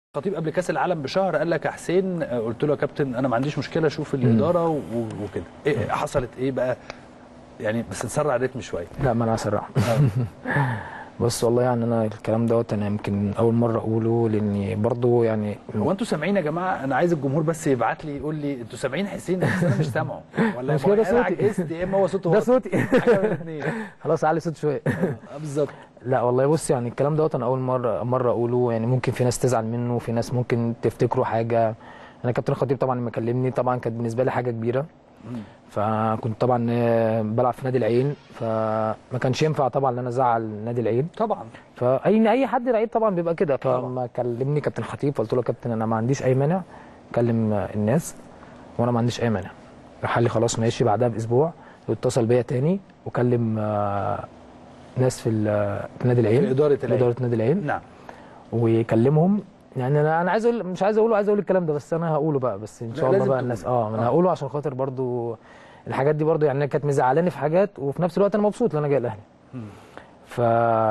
خطيب قبل كاس العالم بشهر قال لك يا حسين آه، قلت له يا كابتن انا ما عنديش مشكله اشوف الاداره و- وكده إيه حصلت ايه بقى يعني بس نسرع الريتم شويه لا ما انا هسرع آه. بس والله يعني انا الكلام دوت انا يمكن اول مره اقوله لاني برضو يعني هو انتوا سامعين يا جماعه انا عايز الجمهور بس يبعت لي يقول لي انتوا سامعين حسين بس انا مش سامعه ولا مش كده يا صوتي. عجزت يا اما هو صوته ده واطي. صوتي حاجه من الاثنين خلاص علي صوت شويه آه، بالظبط لا والله بص يعني الكلام دوت انا اول مره مره اقوله يعني ممكن في ناس تزعل منه وفي ناس ممكن تفتكروا حاجه انا كابتن خطيب طبعا لما كلمني طبعا كانت بالنسبه لي حاجه كبيره فكنت طبعا آه، بلعب في نادي العين فما كانش ينفع طبعا ان انا ازعل نادي العين طبعا فاي اي حد لعيب طبعا بيبقى كده طبعا. فما كلمني كابتن خطيب فقلت له يا كابتن انا ما عنديش اي مانع كلم آه، الناس وانا ما عنديش اي مانع راح قال لي خلاص ماشي بعدها باسبوع اتصل بيا تاني وكلم آه، ناس في ال- في نادي العين في إدارة العين. اداره نادي العين نعم ويكلمهم يعني انا انا عايز اقول مش عايز اقوله عايز اقول الكلام ده بس انا هقوله بقى بس ان لا، شاء الله لازم بقى تقول. الناس اه انا آه. هقوله عشان خاطر برضو الحاجات دي برضو يعني أنا كانت مزعلاني في حاجات وفي نفس الوقت انا مبسوط ان انا جاي الاهلي ف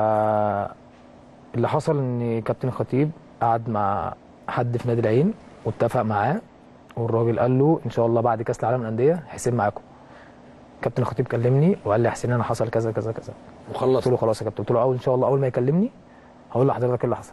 اللي حصل ان كابتن خطيب قعد مع حد في نادي العين واتفق معاه والراجل قال له ان شاء الله بعد كاس العالم للانديه حسين معاكم كابتن خطيب كلمني وقال لي يا حسين انا حصل كذا كذا كذا قلت وخلصت له خلاص يا كابتن قلت له اول ان شاء الله اول ما يكلمني هقول لحضرتك ايه اللي حصل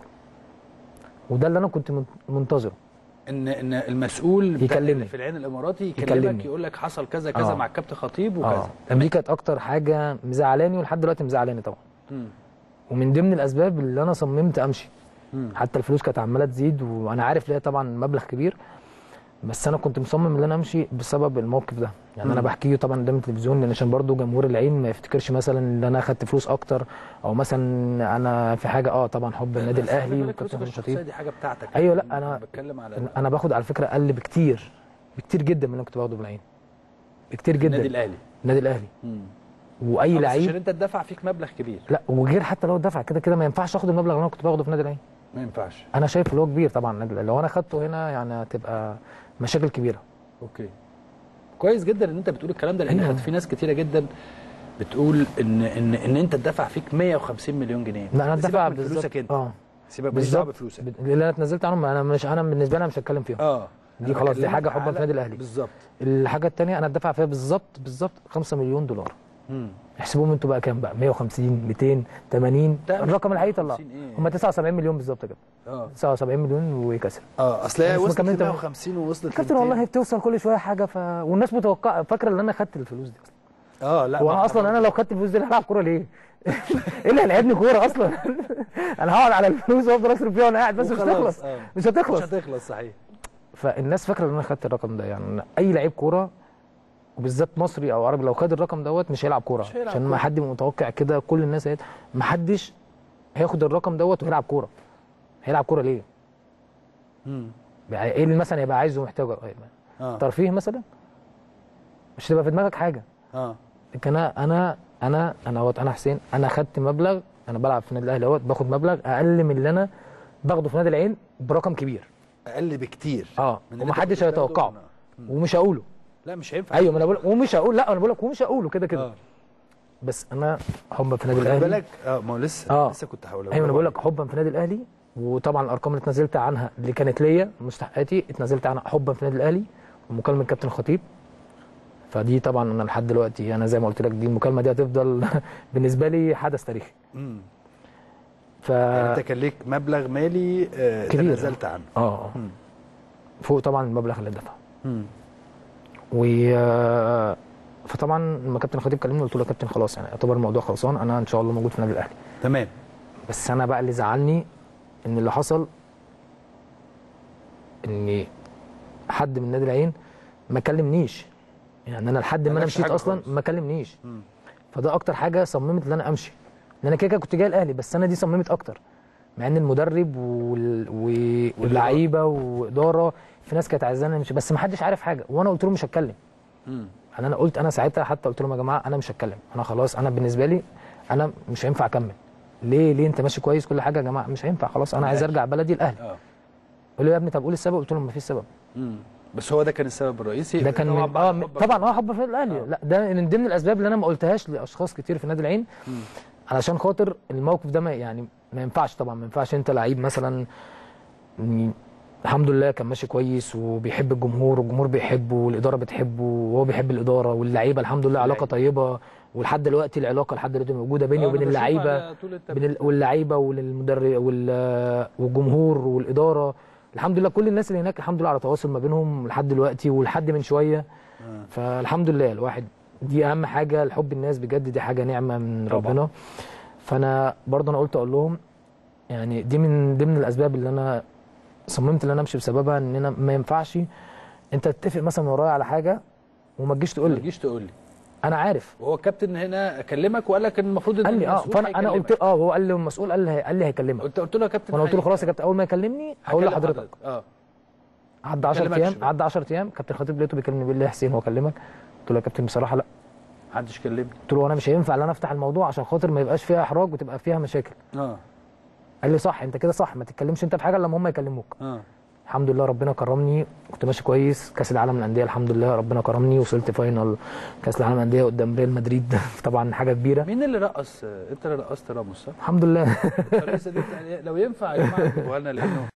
وده اللي انا كنت من- منتظره ان ان المسؤول بتاع- يكلمني. في العين الاماراتي يكلمك يكلمني. يقول لك حصل كذا كذا آه. مع الكابتن خطيب وكذا اه دي كانت اكتر حاجه مزعلاني ولحد دلوقتي مزعلاني طبعا مم. ومن ضمن الاسباب اللي انا صممت امشي مم. حتى الفلوس كانت عماله تزيد وانا عارف ليها طبعا مبلغ كبير بس انا كنت مصمم ان انا امشي بسبب الموقف ده يعني انا مم. بحكيه طبعا قدام التلفزيون لان عشان برضو جمهور العين ما يفتكرش مثلا ان انا اخدت فلوس اكتر او مثلا انا في حاجه اه طبعا حب النادي بس خلي الاهلي بالك وكابتن فلوسك الشخصية خطيب دي حاجه بتاعتك أيوة، لا، أنا- بتكلم على انا باخد على فكره اقل بكتير بكتير جدا من اللي أنا كنت باخده بالعين بكتير جدا النادي الاهلي النادي الاهلي مم. واي آه، بس عشان لعيب انت تدفع فيك مبلغ كبير لا وغير حتى لو دفع كده كده ما ينفعش اخد المبلغ اللي انا كنت باخده في النادي الاهلي ما ينفعش انا شايف اللي هو كبير طبعا النادي الأهلي. لو انا خدته هنا يعني هتبقى مشاكل كبيره اوكي كويس جدا ان انت بتقول الكلام ده لان أيوة. كانت في ناس كتيره جدا بتقول ان ان ان انت تدفع فيك 150 مليون جنيه لا انا سيبك دفع من بالظبط فلوسك انت اه سيبك ماليش دعوه بالظبط بفلوسك ب- اللي انا اتنزلت عنهم انا مش انا بالنسبه لي انا مش هتكلم فيهم اه دي أنا خلاص، دي بكلمك حاجة حبا في على- نادي الأهلي. بالظبط الحاجه الثانيه انا اتدفع فيها بالظبط بالظبط 5 مليون دولار مم. احسبوهم انتوا بقى كام بقى 150 200 80 لا، مش الرقم الحقيقي طلع 150 إيه؟ هم 79 مليون بالظبط كده اه 79 مليون وكسر اه اصل هي مش وصلت ل مكملة. 150 ووصلت كابتن ل 200. والله بتوصل كل شويه حاجه ف... والناس متوقعه فاكره ان انا خدت الفلوس دي اصلا اه لا هو ما انا اصلا انا لو خدت الفلوس دي أنا هلعب كوره ليه؟ ايه اللي هيلعبني كوره اصلا؟ انا هقعد على الفلوس وافضل اصرف فيها وانا قاعد بس مش وخلاص، هتخلص آه. مش هتخلص مش هتخلص صحيح فالناس فاكره ان انا خدت الرقم ده يعني اي لعيب كوره وبالذات مصري او عربي لو خد الرقم دوت مش هيلعب كوره مش هيلعب عشان كورة. ما حد متوقع كده كل الناس هيت... ما حدش هياخد الرقم دوت ويلعب كوره هيلعب كوره ليه؟ مم. يعني ايه اللي مثلا يبقى عايزه ومحتاجه اه ترفيه مثلا مش هتبقى في دماغك حاجه اه لكن انا انا انا انا اهوت انا حسين انا خدت مبلغ انا بلعب في النادي الاهلي اهوت باخد مبلغ اقل من اللي انا باخده في نادي العين برقم كبير اقل بكتير اه من اللي أنت ومحدش كنت بتاخده هيتوقعه من- ومش هقوله لا مش هينفع ايوه ما انا بقول ومش هقول لا انا بقول لك ومش هقوله كده كده اه بس انا حبا في النادي خلي الاهلي بالك اه ما هو لسه آه. لسه كنت هقول ايوه انا بقول لك حبا في النادي الاهلي وطبعا الارقام اللي اتنازلت عنها اللي كانت ليا مستحقاتي اتنازلت عنها حبا في النادي الاهلي ومكالمه كابتن خطيب فدي طبعا انا لحد دلوقتي انا زي ما قلت لك دي المكالمه دي هتفضل بالنسبه لي حدث تاريخي امم ف يعني انت كان ليك مبلغ مالي آه كبير. تنازلت عنه اه مم. فوق طبعا المبلغ اللي دفعه مم. و فطبعا لما كابتن خطيب كلمني قلت له يا كابتن خلاص يعني اعتبر الموضوع خلصان انا ان شاء الله موجود في النادي الاهلي تمام بس انا بقى اللي زعلني ان اللي حصل ان حد من نادي العين ما كلمنيش يعني انا لحد ما انا قالكش مشيت حاجة اصلا خالص. ما كلمنيش مم. فده اكتر حاجه صممت ان انا امشي لان انا كده كده كنت جاي الاهلي بس انا دي صممت اكتر مع ان المدرب وال... و- واللعيبه واداره في ناس كانت عايزاني امشي بس ما حدش عارف حاجه وانا قلت لهم مش هتكلم مم. يعني انا قلت انا ساعتها حتى قلت لهم يا جماعه انا مش هتكلم انا خلاص انا بالنسبه لي انا مش هينفع اكمل ليه ليه انت ماشي كويس كل حاجه يا جماعه مش هينفع خلاص انا عايز ارجع بلدي الاهلي اه قالوا لي يا ابني طب قول السبب قلت لهم ما فيش سبب مم. بس هو ده كان السبب الرئيسي ده كان من بعد اه حبك طبعا اه حب في الاهلي آه. لا ده من ضمن الاسباب اللي انا ما قلتهاش لاشخاص كتير في نادي العين مم. علشان خاطر الموقف ده ما يعني ما ينفعش طبعا ما ينفعش انت لعيب مثلا يعني الحمد لله كان ماشي كويس وبيحب الجمهور والجمهور بيحبه والاداره بتحبه وهو بيحب الاداره واللعيبه الحمد لله علاقه طيبه ولحد دلوقتي العلاقه لحد دلوقتي موجوده بيني آه، وبين أنا بشوفها اللعيبه على طول التمرين. بين ال- واللعيبه والمدرب وال- والجمهور والاداره الحمد لله كل الناس اللي هناك الحمد لله على تواصل ما بينهم لحد دلوقتي ولحد من شويه آه. فالحمد لله الواحد دي اهم حاجه الحب الناس بجد دي حاجه نعمه من طبعا. ربنا فانا برضه انا قلت اقول لهم يعني دي من ضمن الاسباب اللي انا صممت ان انا امشي بسببها ان انا ما ينفعش انت تتفق مثلا من ورايا على حاجه وما تجيش تقول ما لي تجيش تقول لي انا عارف وهو الكابتن هنا كلمك وقال لك ان المفروض ان قال لي اه المسؤول فانا انا هيكلمك. قلت اه هو قال لي المسؤول قال لي قال لي هيكلمك قلت قلت له يا كابتن وانا قلت له هي- خلاص يا كابتن اول ما يكلمني هقول هكلم لحضرتك اه عدى 10 كلمكش ايام بقى. عدى 10 ايام كابتن خطيب لقيته بيكلمني بيقول لي يا حسين هو كلمك قلت له يا كابتن بصراحه لا محدش كلمني قلت له انا مش هينفع ان انا افتح الموضوع عشان خاطر ما يبقاش فيها احراج وتبقى فيها مشاكل اه قال لي صح انت كده صح ما تتكلمش انت في حاجه الا لما هم يكلموك اه الحمد لله ربنا كرمني كنت ماشي كويس كاس العالم للانديه الحمد لله ربنا كرمني وصلت فاينل كاس العالم للانديه قدام ريال مدريد طبعا حاجه كبيره مين اللي رقص انت اللي رقصت راموس صح؟ الحمد لله الفريسة دي لو ينفع يا جماعه جيبوها لنا لانه